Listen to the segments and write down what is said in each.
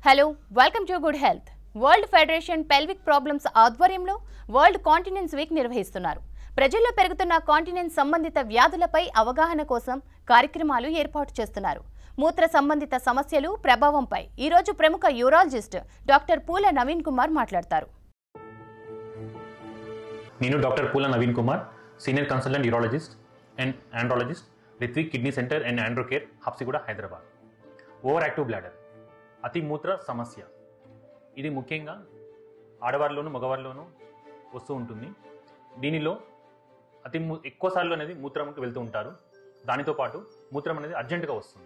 hello welcome to good health world federation pelvic problems ఆధ్వర్యంలో world continence week నిర్వహిస్తున్నారు ప్రజల్లో పెరుగుతున్న కాంటినెన్స్ సంబంధిత వ్యాధులపై అవగాహన కోసం కార్యక్రమాలు ఏర్పాటు చేస్తున్నారు మూత్ర సంబంధిత సమస్యలు ప్రభావంపై ఈరోజు ప్రముఖ యూరాలజిస్ట్ డాక్టర్ పూల నవీన్ కుమార్ మాట్లాడతారు నేను doctor Poola Naveen Kumar senior consultant urologist and andrologist Rithvik kidney centre and andro care Habsiguda Hyderabad over active bladder అతి మూత్ర సమస్య ఇది ముఖ్యంగా ఆడవారిలోను మగవారిలోనూ వస్తూ ఉంటుంది దీనిలో అతి ము ఎక్కువ సార్లు అనేది మూత్రంకి వెళ్తూ ఉంటారు దానితో పాటు మూత్రం అనేది అర్జెంటుగా వస్తుంది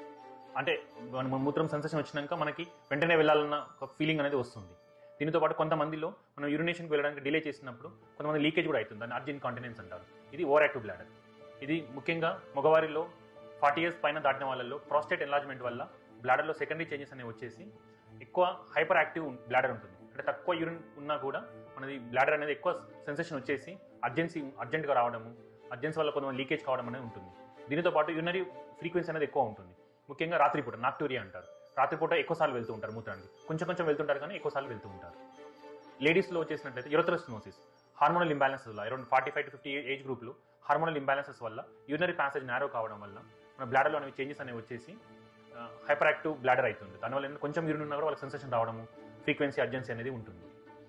అంటే మన మూత్రం సెన్సేషన్ వచ్చినాక మనకి వెంటనే వెళ్ళాలన్న ఒక ఫీలింగ్ అనేది వస్తుంది దీనితో పాటు కొంతమందిలో మనం యూరినేషన్కి వెళ్ళడానికి డిలే చేసినప్పుడు కొంతమంది లీకేజ్ కూడా అవుతుంది దాన్ని అర్జెంట్ కాంటినెన్స్ అంటారు ఇది ఓవర్ యాక్టివ్ బ్లాడర్ ఇది ముఖ్యంగా మగవారిలో ఫార్టీ ఇయర్స్ పైన దాటిన వాళ్ళలో ప్రాస్టేట్ ఎన్లాజ్మెంట్ వల్ల బ్లాడర్లో సెకండరీ చేంజెస్ అనేవి వచ్చేసి ఎక్కువ హైపర్ యాక్టివ్ బ్లాడర్ ఉంటుంది అంటే తక్కువ యూరిన్ ఉన్నా కూడా మనది బ్లాడర్ అనేది ఎక్కువ సెన్సేషన్ వచ్చేసి అర్జెన్సీ అర్జెంట్గా రావడము అర్జెన్సీ వల్ల కొంతమంది లీకేజ్ కావడం అనేది ఉంటుంది దీనితో పాటు యూరినరీ ఫ్రీక్వెన్సీ అనేది ఎక్కువ ఉంటుంది ముఖ్యంగా రాత్రిపూట నాక్టూరియా అంటారు రాత్రిపూట ఎక్కువసార్లు వెళ్తూ ఉంటారు మూత్రానికి కొంచెం కొంచెం వెళ్తుంటారు కానీ ఎక్కువసార్లు వెళ్తూ ఉంటారు లేడీస్లో వచ్చేసినట్లయితే యురథ్రస్నోసిస్ హార్మోనల్ ఇంబ్యాలెన్సెస్ వల్ల around forty five to fifty age గ్రూప్లో హార్మోనల్ ఇంబ్యాలెన్సెస్ వల్ల యూరినరీ ప్యాసేజ్ నేరో కావడం వల్ల మన బ్లాడర్లో అనేవి చేంజెస్ అనేవి వచ్చేసి హైపర్ యాక్టివ్ బ్లాడర్ అవుతుంది దానివల్ల ఏంటంటే కొంచెం యూరిన్ ఉన్నా కూడా వాళ్ళకి సెన్సేషన్ రావడము ఫ్రీక్వెన్సీ అర్జెన్సీ అనేది ఉంటుంది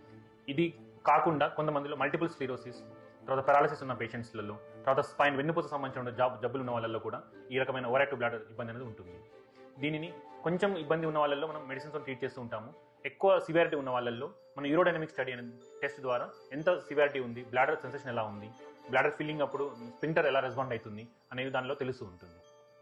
ఇది కాకుండా కొంతమందిలో మల్టిపుల్ స్క్లీరోసిస్ తర్వాత పెరాలసిస్ ఉన్న పేషెంట్స్లలో తర్వాత స్పైన్ వెన్నుపూస సంబంధించిన జాబ్ జబ్బులు ఉన్న వాళ్ళలో కూడా ఈ రకమైన ఓవర్ యాక్టివ్ బ్లాడర్ ఇబ్బంది అనేది ఉంటుంది దీనిని కొంచెం ఇబ్బంది ఉన్న వాళ్ళల్లో మనం మెడిసిన్స్తో ట్రీట్ చేస్తూ ఉంటాము ఎక్కువ సివియారిటీ ఉన్న వాళ్ళల్లో మన యూరోడైనమిక్ స్టడీ అనే టెస్ట్ ద్వారా ఎంత సివియారిటీ ఉంది బ్లాడర్ సెన్సేషన్ ఎలా ఉంది బ్లాడర్ ఫిల్లింగ్ అప్పుడు స్పింటర్ ఎలా రెస్పాండ్ అవుతుంది అనేది దానిలో తెలుస్తూ ఉంటుంది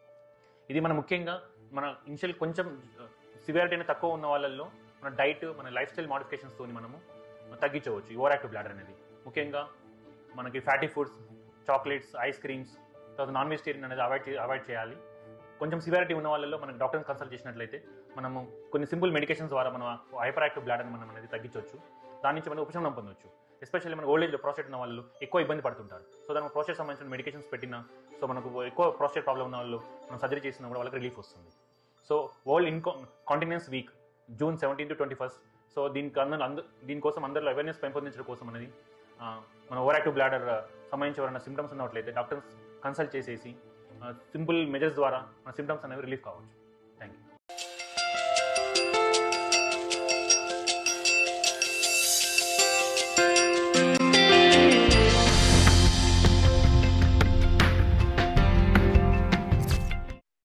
ఇది మన ముఖ్యంగా మన ఇనిషియల్ కొంచెం సివియారిటీ అనేది తక్కువ ఉన్న వాళ్ళల్లో మన డైట్ మన లైఫ్ స్టైల్ మాడిఫికేషన్స్తో మనము తగ్గించవచ్చు ఓవర్ యాక్టివ్ బ్లాడర్ అనేది ముఖ్యంగా మనకి fatty foods chocolates ice creams తర్వాత నాన్ వెజిటేరియన్ అనేది అవాయిడ్ అవాయిడ్ చేయాలి కొంచెం సివియారిటీ ఉన్న వాళ్ళలో మనం డాక్టర్ని కన్సల్ట్ చేసినట్లయితే మనము కొన్ని సింపుల్ మెడికేషన్స్ ద్వారా మనం హైపర్ యాక్టివ్ బ్లాడర్ని మనం అనేది తగ్గించవచ్చు దాని నుంచి మనం ఉపశమనం పొందవచ్చు ఎస్పెషల్లీ మన ఓల్డ్ ఏజ్లో ప్రాస్టేట్ ఉన్న వాళ్ళు ఎక్కువ ఇబ్బంది పడుతుంటారు సో దానికి ప్రాస్టేట్ సంబంధించిన మెడికేషన్స్ పెట్టినా సో మనకు ఎక్కువ ప్రాస్టేట్ ప్రాబ్లం ఉన్న వాళ్ళు మనం సర్జరీ చేసినా కూడా వాళ్ళకి రిలీఫ్ వస్తుంది సో వరల్డ్ ఇన్కో continence week June seventeen to twenty first so దీనికి అందరూ అంద దీనికోసం అందరిలో అవేర్నెస్ పెంపొందించడం కోసం అనేది ఆ, మన ఓవర్ యాక్టివ్ బ్లాడర్ సంబంధించి ఎవరైనా సిమ్టమ్స్ ఉన్నట్లయితే డాక్టర్స్ కన్సల్ట్ చేసేసి సింపుల్ మెజర్స్ ద్వారా మన సిమ్టమ్స్ అనేవి రిలీఫ్ కావచ్చు